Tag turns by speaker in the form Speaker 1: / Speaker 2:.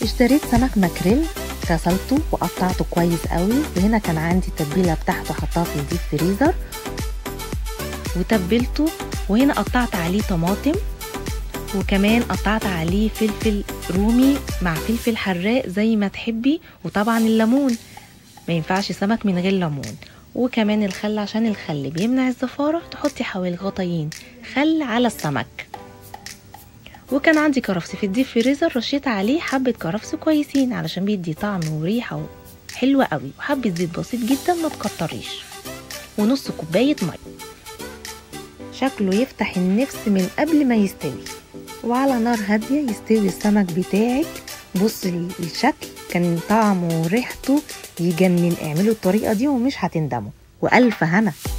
Speaker 1: اشتريت سمك ماكريل غسلته وقطعته كويس قوي وهنا كان عندي التتبيله بتاعته حطها في الديب فريزر وتبلته وهنا قطعت عليه طماطم وكمان قطعت عليه فلفل رومي مع فلفل حراق زي ما تحبي وطبعا الليمون ما ينفعش سمك من غير ليمون وكمان الخل عشان الخل بيمنع الزفارة تحطي حوالي غطيين خل على السمك وكان عندي كرفس في الديب فريزر رشيت عليه حبة كرفس كويسين علشان بيدي طعم وريحة حلوة قوي وحبة زيت بسيط جدا ما تكتريش ونص كوباية مية شكله يفتح النفس من قبل ما يستوي وعلى نار هادية يستوي السمك بتاعك بص الشكل كان طعمه وريحته يجنن اعملوا الطريقة دي ومش هتندموا وألف هنا